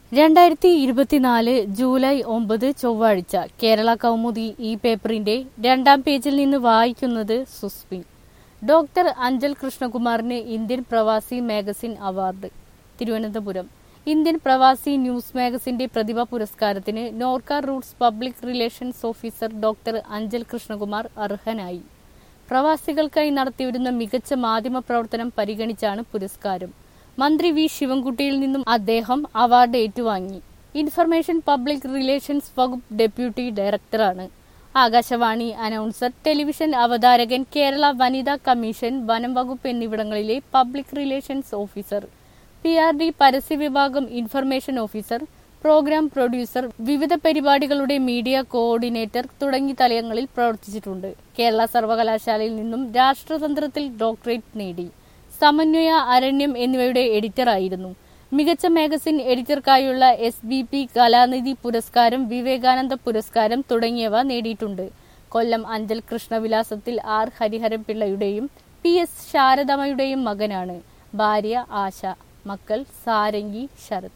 രണ്ടായിരത്തി ഇരുപത്തിനാല് ജൂലൈ ഒമ്പത് ചൊവ്വാഴ്ച കേരള കൗമുദി ഈ പേപ്പറിന്റെ രണ്ടാം പേജിൽ നിന്ന് വായിക്കുന്നത് സുസ്മി ഡോക്ടർ അഞ്ചൽ കൃഷ്ണകുമാറിന് Indian Pravasi magazine award Thiruvananthapuram Indian Pravasi news മാഗസിന്റെ പ്രതിഭാ പുരസ്കാരത്തിന് Norka roots public relations officer doctor Anchal Krishnakumar അർഹനായി പ്രവാസികൾക്കായി നടത്തിവരുന്ന മികച്ച മാധ്യമ പ്രവർത്തനം പരിഗണിച്ചാണ് പുരസ്കാരം മന്ത്രി വി ശിവൻകുട്ടിയിൽ നിന്നും അദ്ദേഹം അവാർഡ് ഏറ്റുവാങ്ങി ഇൻഫർമേഷൻ പബ്ലിക് റിലേഷൻസ് വകുപ്പ് ഡെപ്യൂട്ടി ഡയറക്ടറാണ് ആകാശവാണി അനൗൺസർ ടെലിവിഷൻ അവതാരകൻ കേരള വനിതാ കമ്മീഷൻ വനം വകുപ്പ് എന്നിവിടങ്ങളിലെ public relations officer P R D പരസ്യ വിഭാഗം ഇൻഫർമേഷൻ ഓഫീസർ പ്രോഗ്രാം പ്രൊഡ്യൂസർ വിവിധ പരിപാടികളുടെ മീഡിയ കോർഡിനേറ്റർ തുടങ്ങി തലങ്ങളിൽ പ്രവർത്തിച്ചിട്ടുണ്ട് കേരള സർവകലാശാലയിൽ നിന്നും രാഷ്ട്രതന്ത്രത്തിൽ ഡോക്ടറേറ്റ് നേടി സമന്വയ അരണ്യം എന്നിവയുടെ എഡിറ്ററായിരുന്നു മികച്ച മാഗസിൻ എഡിറ്റർക്കായുള്ള എസ് ബി പി കലാനിധി പുരസ്കാരം വിവേകാനന്ദ പുരസ്കാരം തുടങ്ങിയവ നേടിയിട്ടുണ്ട് കൊല്ലം അഞ്ചൽ കൃഷ്ണവിലാസത്തിൽ ആർ ഹരിഹരൻ പിള്ളയുടെയും പി എസ് ശാരദമ്മയുടെയും മകനാണ് ഭാര്യ ആശ മക്കൾ സാരംഗി ശരത്